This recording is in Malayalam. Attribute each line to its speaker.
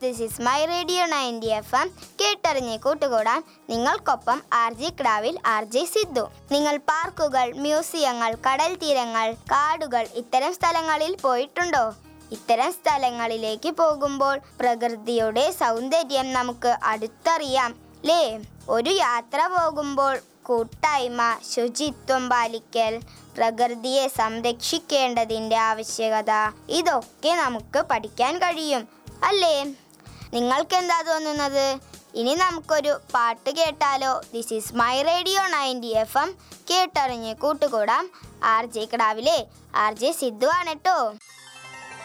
Speaker 1: this is my radio ninety F M കേട്ടറിഞ്ഞ് കൂട്ടുകൂടാൻ നിങ്ങൾക്കൊപ്പം ആർ ജി ക്രാവിൽ ആർ ജെ സിദ്ധു നിങ്ങൾ പാർക്കുകൾ മ്യൂസിയങ്ങൾ കടൽ തീരങ്ങൾ കാടുകൾ ഇത്തരം സ്ഥലങ്ങളിൽ പോയിട്ടുണ്ടോ ഇത്തരം സ്ഥലങ്ങളിലേക്ക് പോകുമ്പോൾ പ്രകൃതിയുടെ സൗന്ദര്യം നമുക്ക് അടുത്തറിയാം ലേ ഒരു യാത്ര പോകുമ്പോൾ കൂട്ടായ്മ ശുചിത്വം പാലിക്കൽ പ്രകൃതിയെ സംരക്ഷിക്കേണ്ടതിൻ്റെ ആവശ്യകത ഇതൊക്കെ നമുക്ക് പഠിക്കാൻ കഴിയും അല്ലേ നിങ്ങൾക്ക് എന്താ തോന്നുന്നത് ഇനി നമുക്കൊരു പാട്ട് കേട്ടാലോ this is my radio ninety F M കേട്ടറിഞ്ഞ് കൂട്ടുകൂടാം ആർ ജെ കടാവിലെ ആർ ജെ സിദ്ധു ആണ് കേട്ടോ